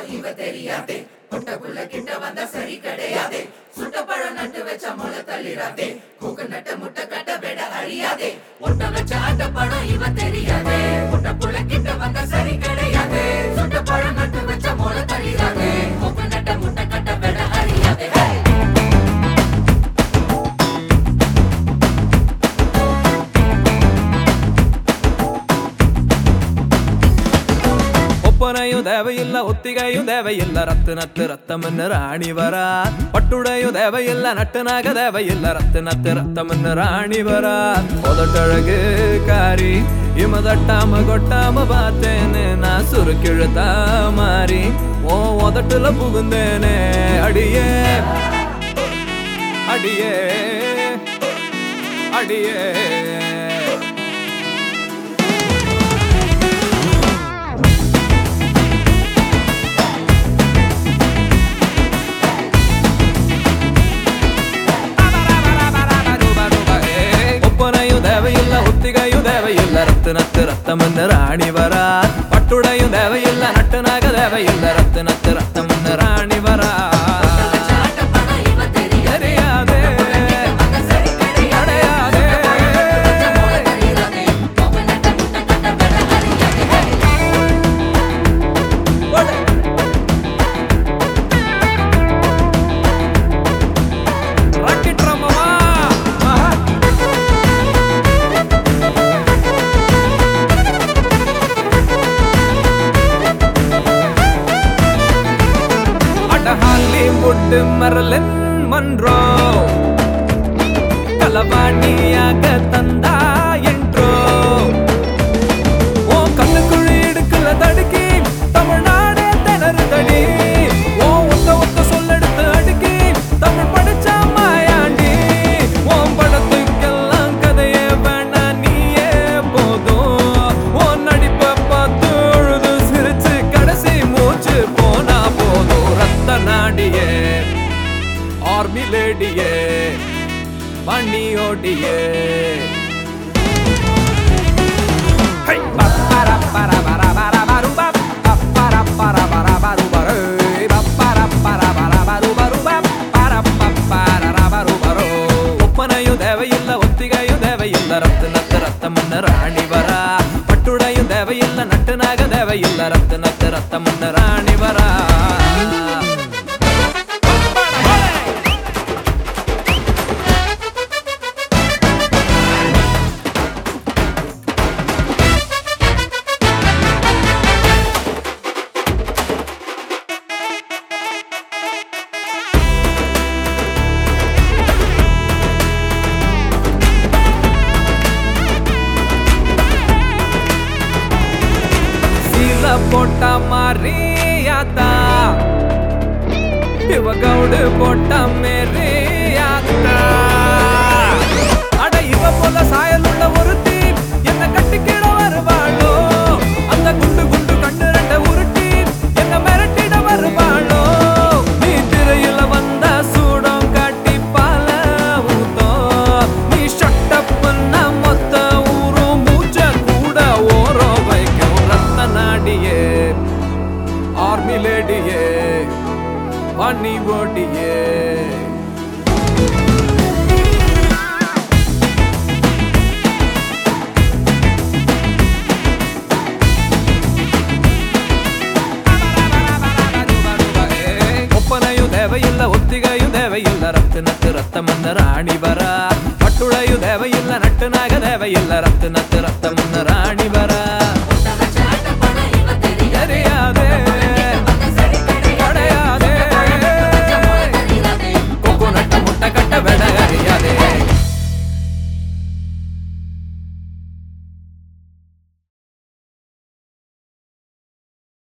இவ தெரியாதே பொட்டக்குள்ள கிட்ட வந்தா சரி கிடையாதே சுட்ட பழம் நட்டு வச்ச முளை தள்ளிடாதே கூக்கு நட்ட முட்டை கட்ட விட அழியாதே ஒட்ட வச்ச ஆட்ட பழம் இவ தெரியாதே பொட்டக்குள்ள கிட்ட வந்தா சரி கிடையாதே சுட்ட பழம் நட்டு வச்ச முளை தள்ளிடாதே கூக்கு நட்ட முட்டை கட்ட விட அழியாதே Hey! ಒಪ್ಪನೆಯು ದೇವೆಯಿಲ್ಲ ಒತ್ತಿಗೆಯು ದೇವೆಯಿಲ್ಲ ರತ್ತನತ್ತು ರತ್ತಮನ್ನ ರಾಣಿ ವರ ಪಟ್ಟುಡೆಯು ದೇವೆಯಿಲ್ಲ ನಟ್ಟನಾಗ ದೇವೆಯಿಲ್ಲ ರತ್ತನತ್ತು ರತ್ತಮನ್ನ ರಾಣಿ ವರ ಒದಟೊಳಗೆ ಕಾರಿ இமதட்டாம கொட்டாம பார்த்தேனே நான் சுருக்கிழுத்த மாறி ஓ உதட்டுல புகுந்தேனே அடியே அடியே அடியே ಒಪ್ಪನೆಯು ದೇವೆಯಿಲ್ಲ ಒತ್ತಿಗೆಯು ದೇವೆಯಿಲ್ಲ ರತ್ತನತ್ತು ರತ್ತಮನ್ನ ರಾಣಿ ವರ ಪಟ್ಟುಡೆಯು ದೇವೆಯಿಲ್ಲ ನಟ್ಟನಾಗ ದೇವೆಯಿಲ್ಲ ರತ್ತನತ್ತು ರತ್ತಮನ್ನ ರಾಣಿ ವರ வச்ச ஆட்ட பழம் இவ தெரியாதே தெரியாதே வந்தா சரி கிடையாதே கிடையாதே வச்ச முளை தள்ளிடாதே கூக்கு நட்ட முட்டை கட்ட விட அழியாதே Hey! ராக்கெட் ராமவா அட ஹாலிவுட் மரலன் மன்றோ கலவாணியாக தந்தா என்றோ ஓ கண்ணுக்குழி இடுக்குல தடுக்கி தமிழ்நாடே திணறுதடி ஓ ஒத்த ஒத்த சொல்லெடுத்து அடுக்கி தமிழ் படிச்சா மாயாண்டி ஓம் படத்துக்கெல்லாம் கதையே வேணா நீயே போதும் ஓ நடிப்ப பார்த்து அழுது சிரிச்சு கடைசி மூச்சு போனா போதும் ரத்த நாடியே ஆர்மி லேடியே பண்ணியோடியே Hey! Ba para para para para baru ba ba para para para baru baru ba para para para baru baru ba para pa para ra baru baru ಒಪ್ಪನೆಯು ದೇವೆಯಿಲ್ಲ ಒತ್ತಿಗೆಯು ದೇವೆಯಿಲ್ಲ ರತ್ನತ್ತ ರತ್ತಮನ್ನ ರಾಣಿ ವರ ಪಟ್ಟುಡೆಯು ದೇವೆಯಿಲ್ಲ ನಟ್ಟನಾಗ ದೇವೆಯಿಲ್ಲ ರತ್ನತ್ತ ರತ್ತಮನ್ನ ರಾಣಿ ವರ சீல போட்ட மாறியாத்தா இவ கவுடு போட்ட மேரியாத்தா அட இவ போல சாயல் உள்ள ஒருத்தி என்ன கட்டிக்கிட வருவாளோ அந்த குண்டு குண்டு கண்ணு ரெண்ட உருட்டி என்ன மிரட்டிட வருவாளோ நீ திரையில வந்த சூடம் காட்டி பால ஊத்தோ நீ ஷட்டப்புன்னா மொத்த ஊரும் மூச்ச கூட ஓரம் வைக்கும் ரத்த நாடியே ஆர்மி லேடியே பண்ணி ஓட்டியே ಒಪ್ಪನೆಯು ದೇವೆಯಿಲ್ಲ ಒತ್ತಿಗೆಯು ದೇವೆಯಿಲ್ಲ ರತ್ತನತ್ತು ರತ್ತಮನ್ನ ರಾಣಿ ವರ ಪಟ್ಟುಳೆಯು ದೇವೆಯಿಲ್ಲ ನಟ್ಟನಾಗ ದೇವೆಯಿಲ್ಲ ರತ್ತನತ್ತು ರತ್ತಮನ್ನ ರಾಣಿ ವರ